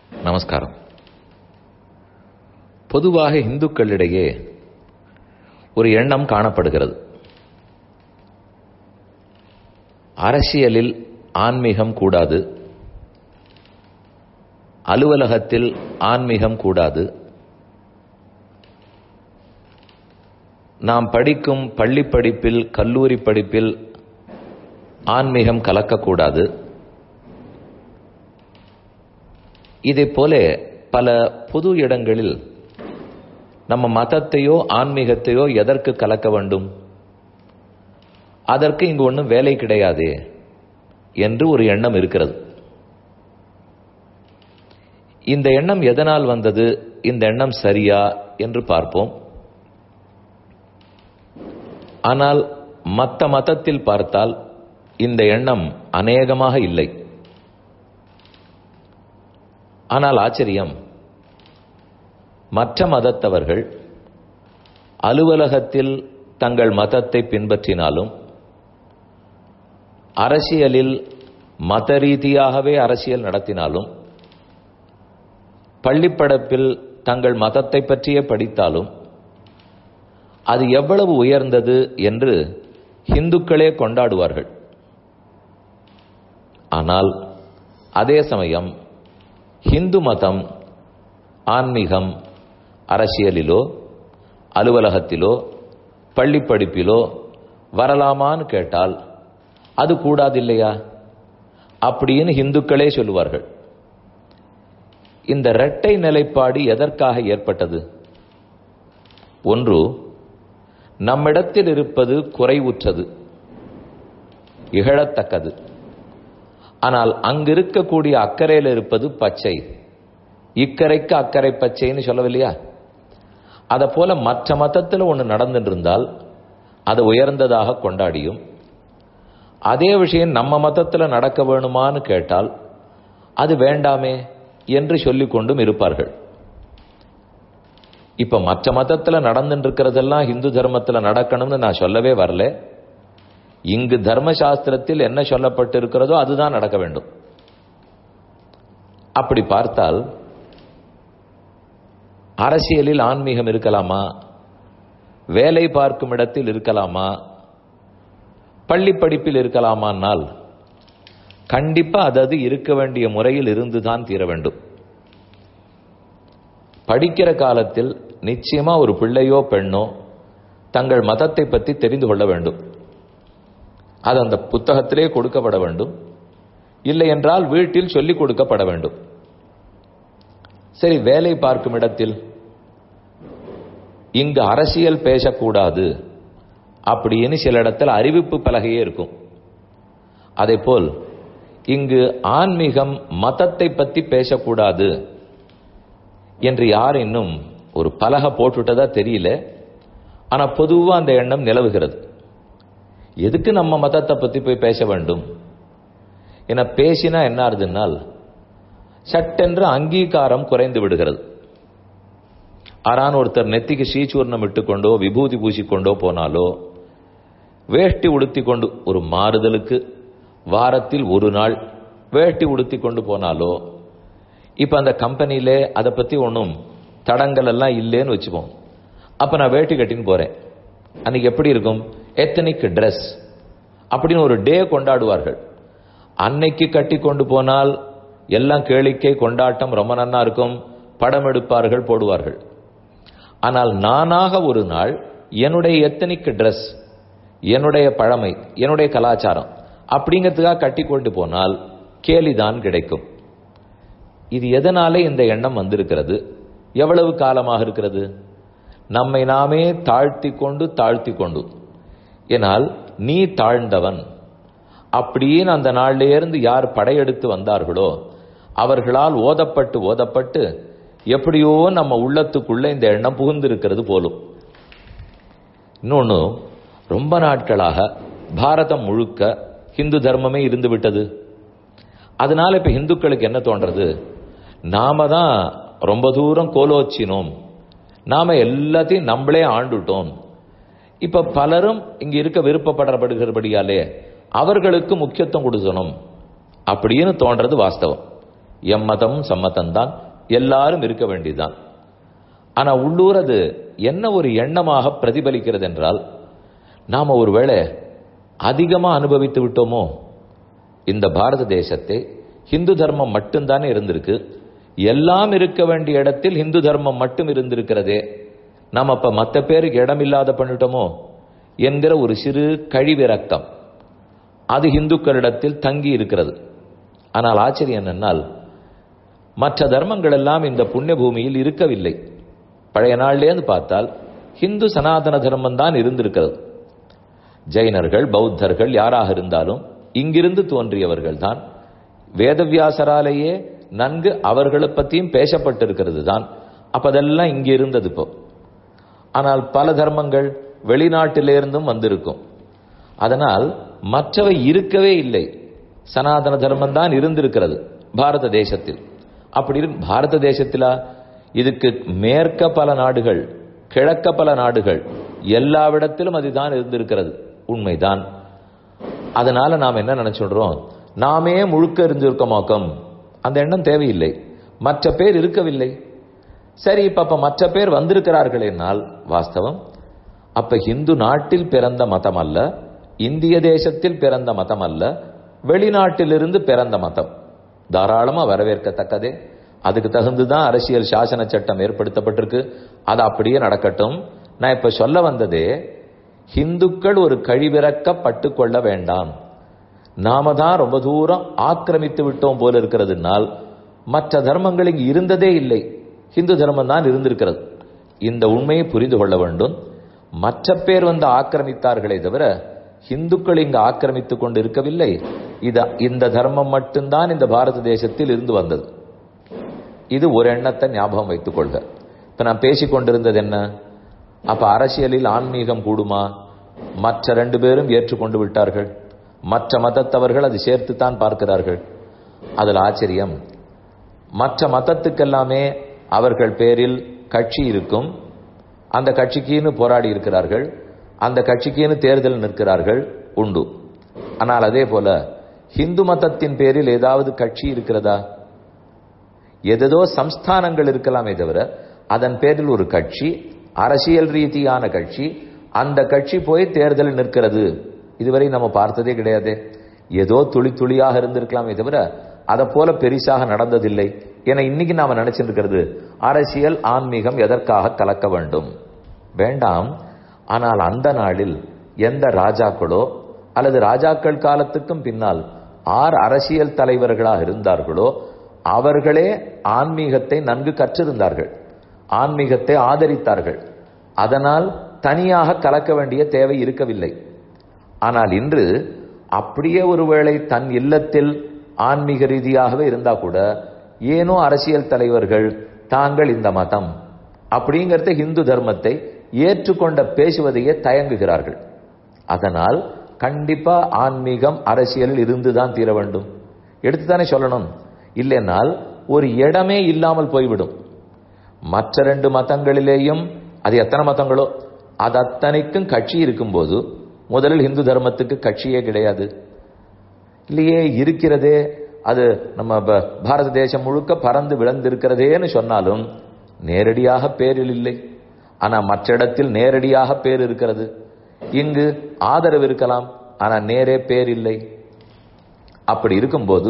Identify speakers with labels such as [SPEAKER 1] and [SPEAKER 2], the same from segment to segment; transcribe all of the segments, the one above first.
[SPEAKER 1] நமஸ்காரம் பொதுவாக இந்துக்களிடையே ஒரு எண்ணம் காணப்படுகிறது அரசியலில் ஆன்மீகம் கூடாது அலுவலகத்தில் ஆன்மீகம் கூடாது நாம் படிக்கும் பள்ளி படிப்பில் கல்லூரி படிப்பில் ஆன்மீகம் கலக்கக்கூடாது இதைப் போல பல பொது இடங்களில் நம்ம மதத்தையோ ஆன்மீகத்தையோ எதற்கு கலக்க வேண்டும் அதற்கு இங்கு ஒன்றும் வேலை கிடையாதே என்று ஒரு எண்ணம் இருக்கிறது இந்த எண்ணம் எதனால் வந்தது இந்த எண்ணம் சரியா என்று பார்ப்போம் ஆனால் மத்த மதத்தில் பார்த்தால் இந்த எண்ணம் அநேகமாக இல்லை ஆனால் ஆச்சரியம் மற்ற மதத்தவர்கள் அலுவலகத்தில் தங்கள் மதத்தை பின்பற்றினாலும் அரசியலில் மத ரீதியாகவே அரசியல் நடத்தினாலும் பள்ளிப்படப்பில் தங்கள் மதத்தை பற்றியே படித்தாலும் அது எவ்வளவு உயர்ந்தது என்று இந்துக்களே கொண்டாடுவார்கள் ஆனால் அதே சமயம் ஹிந்து மதம் ஆன்மீகம் அரசியலிலோ அலுவலகத்திலோ பள்ளி படிப்பிலோ வரலாமான்னு கேட்டால் அது கூடாதில்லையா அப்படின்னு இந்துக்களே சொல்லுவார்கள் இந்த இரட்டை நிலைப்பாடு எதற்காக ஏற்பட்டது ஒன்று நம்மிடத்தில் இருப்பது குறைவுற்றது இகழத்தக்கது ஆனால் அங்கு இருக்கக்கூடிய அக்கறையில் இருப்பது பச்சை இக்கரைக்கு அக்கறை பச்சைன்னு சொல்லவில்லையா அதை போல மற்ற மதத்தில் ஒன்று நடந்துட்டு இருந்தால் அது உயர்ந்ததாக கொண்டாடியும் அதே விஷயம் நம்ம மதத்தில் நடக்க வேணுமான்னு கேட்டால் அது வேண்டாமே என்று சொல்லிக் கொண்டும் இருப்பார்கள் இப்ப மற்ற மதத்துல நடந்துட்டு இருக்கிறதெல்லாம் இந்து தர்மத்துல நடக்கணும்னு நான் சொல்லவே வரல இங்கு தர்மசாஸ்திரத்தில் என்ன சொல்லப்பட்டு இருக்கிறதோ அதுதான் நடக்க வேண்டும் அப்படி பார்த்தால் அரசியலில் ஆன்மீகம் இருக்கலாமா வேலை பார்க்கும் இடத்தில் இருக்கலாமா பள்ளி படிப்பில் இருக்கலாமானால் கண்டிப்பா அதது இருக்க வேண்டிய முறையில் இருந்துதான் தீர வேண்டும் படிக்கிற காலத்தில் நிச்சயமா ஒரு பிள்ளையோ பெண்ணோ தங்கள் மதத்தை பற்றி தெரிந்து கொள்ள வேண்டும் அது அந்த புத்தகத்திலே கொடுக்கப்பட வேண்டும் இல்லை என்றால் வீட்டில் சொல்லிக் கொடுக்கப்பட வேண்டும் சரி வேலை பார்க்கும் இடத்தில் இங்கு அரசியல் பேசக்கூடாது அப்படின்னு சில இடத்தில் அறிவிப்பு பலகையே இருக்கும் அதே போல் இங்கு ஆன்மீகம் மதத்தை பற்றி பேசக்கூடாது என்று யார் இன்னும் ஒரு பலகை போட்டுட்டதா தெரியல ஆனா பொதுவா அந்த எண்ணம் நிலவுகிறது எதுக்கு நம்ம மதத்தை பத்தி போய் பேச வேண்டும் என பேசினா என்ன ஆறுதுனால் சட்டென்று அங்கீகாரம் குறைந்து விடுகிறது ஆறான் ஒருத்தர் நெத்திக்கு ஸ்ரீசூர்ணம் இட்டுக்கொண்டோ விபூதி பூசிக்கொண்டோ போனாலோ வேஷ்டி உடுத்தி கொண்டு ஒரு மாறுதலுக்கு வாரத்தில் ஒரு நாள் வேஷ்டி உடுத்தி கொண்டு போனாலோ இப்ப அந்த கம்பெனியில அதை பத்தி ஒன்றும் தடங்கள் எல்லாம் இல்லைன்னு வச்சுப்போம் அப்ப நான் வேட்டி கட்டின்னு போறேன் அன்னைக்கு எப்படி இருக்கும் எத்தனிக் ட்ரெஸ் அப்படின்னு ஒரு டே கொண்டாடுவார்கள் அன்னைக்கு கட்டி கொண்டு போனால் எல்லாம் கேளிக்கை கொண்டாட்டம் ரொம்ப நன்னா இருக்கும் படம் எடுப்பார்கள் போடுவார்கள் ஆனால் நானாக ஒரு நாள் என்னுடைய எத்தனிக் ட்ரெஸ் என்னுடைய பழமை என்னுடைய கலாச்சாரம் அப்படிங்கிறதுக்காக கட்டி கொண்டு போனால் கேலிதான் கிடைக்கும் இது எதனாலே இந்த எண்ணம் வந்திருக்கிறது எவ்வளவு காலமாக இருக்கிறது நம்மை நாமே தாழ்த்தி கொண்டு தாழ்த்தி கொண்டு எனால் நீ தாழ்ந்தவன் அப்படின்னு அந்த நாளிலிருந்து யார் படையெடுத்து வந்தார்களோ அவர்களால் ஓதப்பட்டு ஓதப்பட்டு எப்படியோ நம்ம உள்ளத்துக்குள்ள இந்த எண்ணம் புகுந்திருக்கிறது போலும் இன்னொன்னு ரொம்ப நாட்களாக பாரதம் முழுக்க ஹிந்து தர்மமே இருந்து விட்டது அதனால இப்ப இந்துக்களுக்கு என்ன தோன்றது நாம தான் ரொம்ப தூரம் கோலோச்சினோம் நாம எல்லாத்தையும் நம்மளே ஆண்டுட்டோம் இப்ப பலரும் இங்க இருக்க விருப்பப்படப்படுகிறபடியாலே அவர்களுக்கு முக்கியத்துவம் கொடுக்கணும் அப்படின்னு தோன்றது வாஸ்தவம் எம்மதம் சம்மதம்தான் எல்லாரும் இருக்க வேண்டியதுதான் ஆனா உள்ளூர் அது என்ன ஒரு எண்ணமாக பிரதிபலிக்கிறது என்றால் நாம ஒருவேளை அதிகமா அனுபவித்து விட்டோமோ இந்த பாரத தேசத்தை ஹிந்து தர்மம் மட்டும்தானே இருந்திருக்கு எல்லாம் இருக்க வேண்டிய இடத்தில் ஹிந்து தர்மம் மட்டும் இருந்திருக்கிறதே நாம் அப்ப மற்ற பேருக்கு இடம் இல்லாத பண்ணிட்டோமோ என்கிற ஒரு சிறு கழிவிறக்கம் அது இந்துக்களிடத்தில் தங்கி இருக்கிறது ஆனால் ஆச்சரியம் என்னென்னால் மற்ற தர்மங்கள் எல்லாம் இந்த புண்ணிய பூமியில் இருக்கவில்லை பழைய நாள்லேருந்து பார்த்தால் ஹிந்து சனாதன தர்மம் தான் இருந்திருக்கிறது ஜெயினர்கள் பௌத்தர்கள் யாராக இருந்தாலும் இங்கிருந்து தோன்றியவர்கள் தான் வேதவியாசராலேயே நன்கு அவர்களை பற்றியும் பேசப்பட்டிருக்கிறது தான் அப்ப அதெல்லாம் இங்க இருந்தது இப்போ ஆனால் பல தர்மங்கள் வெளிநாட்டிலிருந்தும் வந்திருக்கும் அதனால் மற்றவை இருக்கவே இல்லை சனாதன தர்மம் தான் இருந்திருக்கிறது பாரத தேசத்தில் அப்படி இருக்கு பாரத தேசத்திலா இதுக்கு மேற்க பல நாடுகள் கிழக்க பல நாடுகள் எல்லாவிடத்திலும் அதுதான் இருந்திருக்கிறது உண்மைதான் அதனால நாம் என்ன நினைச்சுடுறோம் நாமே முழுக்க இருந்திருக்கமாக்கம் அந்த எண்ணம் தேவையில்லை மற்ற பேர் இருக்கவில்லை சரி இப்ப அப்ப மற்ற பேர் வந்திருக்கிறார்கள் என்னால் வாஸ்தவம் அப்ப இந்து நாட்டில் பிறந்த மதம் அல்ல இந்திய தேசத்தில் பிறந்த மதம் அல்ல வெளிநாட்டிலிருந்து பிறந்த மதம் தாராளமா வரவேற்கத்தக்கதே அதுக்கு தகுந்துதான் அரசியல் சாசன சட்டம் ஏற்படுத்தப்பட்டிருக்கு அது அப்படியே நடக்கட்டும் நான் இப்ப சொல்ல வந்ததே ஹிந்துக்கள் ஒரு கழிவிறக்கப்பட்டு கொள்ள வேண்டாம் நாம தான் ரொம்ப தூரம் ஆக்கிரமித்து விட்டோம் போல இருக்கிறதுனால் மற்ற தர்மங்கள் இங்கு இருந்ததே இல்லை ஹிந்து தர்மம் தான் இருந்திருக்கிறது இந்த உண்மையை புரிந்து கொள்ள வேண்டும் மற்ற பேர் வந்து ஆக்கிரமித்தார்களே தவிர ஹிந்துக்கள் இங்கு ஆக்கிரமித்துக் கொண்டு இருக்கவில்லை இது இந்த தர்மம் மட்டும்தான் இந்த பாரத தேசத்தில் இருந்து வந்தது இது ஒரு எண்ணத்தை ஞாபகம் வைத்துக் கொள்க இப்ப நான் பேசிக் கொண்டிருந்தது என்ன அப்ப அரசியலில் ஆன்மீகம் கூடுமா மற்ற ரெண்டு பேரும் ஏற்றுக்கொண்டு விட்டார்கள் மற்ற மதத்தவர்கள் அதை சேர்த்துத்தான் பார்க்கிறார்கள் அதில் ஆச்சரியம் மற்ற மதத்துக்கெல்லாமே அவர்கள் பேரில் கட்சி இருக்கும் அந்த கட்சிக்குன்னு போராடி இருக்கிறார்கள் அந்த கட்சிக்குன்னு தேர்தல் நிற்கிறார்கள் உண்டு ஆனால் அதே போல ஹிந்து மதத்தின் பேரில் ஏதாவது கட்சி இருக்கிறதா எதோ சம்ஸ்தானங்கள் இருக்கலாமே தவிர அதன் பேரில் ஒரு கட்சி அரசியல் ரீதியான கட்சி அந்த கட்சி போய் தேர்தல் நிற்கிறது இதுவரை நம்ம பார்த்ததே கிடையாது ஏதோ துளி துளியாக இருந்திருக்கலாமே தவிர அதை போல பெரிசாக நடந்ததில்லை என இன்னைக்கு நாம நினைச்சிட்டு இருக்கிறது அரசியல் ஆன்மீகம் எதற்காக கலக்க வேண்டும் வேண்டாம் ஆனால் அந்த நாளில் எந்த ராஜாக்களோ அல்லது ராஜாக்கள் காலத்துக்கும் பின்னால் ஆர் அரசியல் தலைவர்களாக இருந்தார்களோ அவர்களே ஆன்மீகத்தை நன்கு கற்றிருந்தார்கள் ஆன்மீகத்தை ஆதரித்தார்கள் அதனால் தனியாக கலக்க வேண்டிய தேவை இருக்கவில்லை ஆனால் இன்று அப்படியே ஒருவேளை தன் இல்லத்தில் ஆன்மீக ரீதியாகவே இருந்தா கூட ஏனோ அரசியல் தலைவர்கள் தாங்கள் இந்த மதம் அப்படிங்கிறத இந்து தர்மத்தை ஏற்றுக்கொண்ட பேசுவதையே தயங்குகிறார்கள் அதனால் கண்டிப்பா ஆன்மீகம் அரசியலில் இருந்துதான் தீர வேண்டும் எடுத்துதானே சொல்லணும் இல்லைனால் ஒரு இடமே இல்லாமல் போய்விடும் மற்ற ரெண்டு மதங்களிலேயும் அது எத்தனை மதங்களோ அது அத்தனைக்கும் கட்சி இருக்கும்போது முதலில் இந்து தர்மத்துக்கு கட்சியே கிடையாது இல்லையே இருக்கிறதே அது நம்ம பாரத தேசம் முழுக்க பறந்து விளந்திருக்கிறதேன்னு சொன்னாலும் நேரடியாக பேரில் இல்லை ஆனா மற்ற இடத்தில் நேரடியாக பேர் இருக்கிறது இங்கு ஆதரவு இருக்கலாம் ஆனா நேரே பேர் இல்லை அப்படி இருக்கும்போது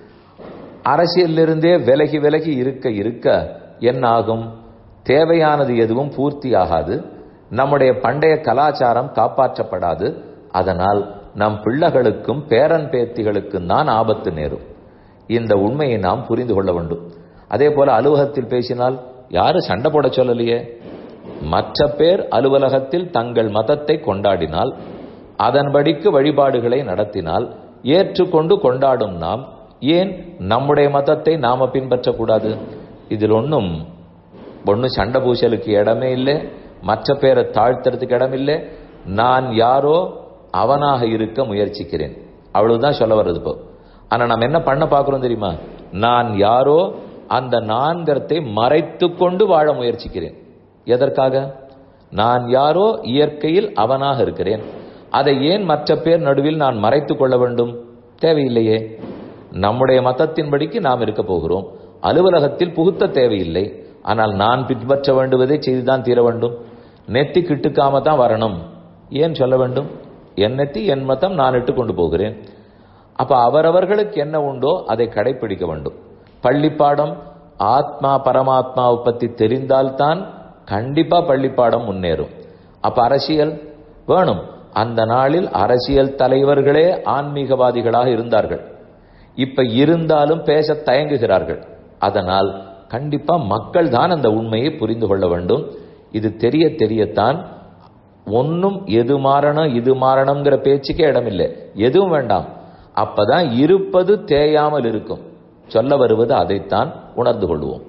[SPEAKER 1] அரசியலிருந்தே விலகி விலகி இருக்க இருக்க என்ன ஆகும் தேவையானது எதுவும் பூர்த்தி ஆகாது நம்முடைய பண்டைய கலாச்சாரம் காப்பாற்றப்படாது அதனால் நம் பிள்ளைகளுக்கும் பேரன் பேத்திகளுக்கும் தான் ஆபத்து நேரும் இந்த உண்மையை நாம் புரிந்து கொள்ள வேண்டும் அதே போல அலுவலகத்தில் பேசினால் யாரு சண்டை போட சொல்லலையே மற்ற பேர் அலுவலகத்தில் தங்கள் மதத்தை கொண்டாடினால் அதன்படிக்கு வழிபாடுகளை நடத்தினால் ஏற்றுக்கொண்டு கொண்டாடும் நாம் ஏன் நம்முடைய மதத்தை நாம பின்பற்றக்கூடாது இதில் ஒன்றும் ஒன்றும் சண்டை பூசலுக்கு இடமே இல்லை மற்ற பேரை தாழ்த்துறதுக்கு இடம் இல்லை நான் யாரோ அவனாக இருக்க முயற்சிக்கிறேன் அவ்வளவுதான் சொல்ல வர்றது இப்போ ஆனா நம்ம என்ன பண்ண பார்க்கிறோம் தெரியுமா நான் யாரோ அந்த நான்கரத்தை மறைத்து கொண்டு வாழ முயற்சிக்கிறேன் எதற்காக நான் யாரோ இயற்கையில் அவனாக இருக்கிறேன் அதை ஏன் மற்ற பேர் நடுவில் நான் மறைத்து கொள்ள வேண்டும் தேவையில்லையே நம்முடைய மதத்தின்படிக்கு நாம் இருக்க போகிறோம் அலுவலகத்தில் புகுத்த தேவையில்லை ஆனால் நான் பின்பற்ற வேண்டுவதை செய்துதான் தீர வேண்டும் நெத்தி கிட்டுக்காம தான் வரணும் ஏன் சொல்ல வேண்டும் என் நெத்தி என் மதம் நான் இட்டு கொண்டு போகிறேன் அப்ப அவரவர்களுக்கு என்ன உண்டோ அதை கடைபிடிக்க வேண்டும் பள்ளிப்பாடம் ஆத்மா பரமாத்மாவை பத்தி தெரிந்தால்தான் கண்டிப்பா பள்ளிப்பாடம் முன்னேறும் அப்ப அரசியல் வேணும் அந்த நாளில் அரசியல் தலைவர்களே ஆன்மீகவாதிகளாக இருந்தார்கள் இப்ப இருந்தாலும் பேச தயங்குகிறார்கள் அதனால் கண்டிப்பா மக்கள் தான் அந்த உண்மையை புரிந்து கொள்ள வேண்டும் இது தெரிய தெரியத்தான் ஒன்னும் எது மாறணும் இது மாறணுங்கிற பேச்சுக்கே இடமில்லை எதுவும் வேண்டாம் அப்பதான் இருப்பது தேயாமல் இருக்கும் சொல்ல வருவது அதைத்தான் உணர்ந்து கொள்வோம்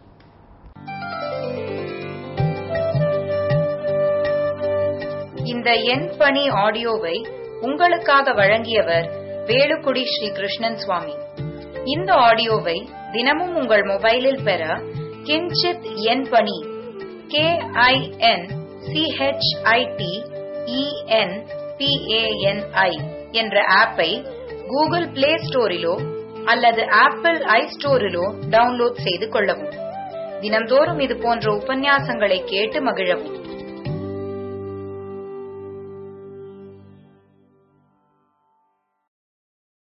[SPEAKER 2] இந்த எண் பணி ஆடியோவை உங்களுக்காக வழங்கியவர் வேலுக்குடி ஸ்ரீ கிருஷ்ணன் சுவாமி இந்த ஆடியோவை தினமும் உங்கள் மொபைலில் பெற கிஞ்சித் எண் பணி கே ஐ என் சிஹெச்ஐடி இஎன் பிஏஎன்ஐ என்ற ஆப்பை கூகுள் பிளே ஸ்டோரிலோ அல்லது ஆப்பிள் ஐ ஸ்டோரிலோ டவுன்லோட் செய்து கொள்ளவும் தினம்தோறும் இது போன்ற உபன்யாசங்களை கேட்டு மகிழவும்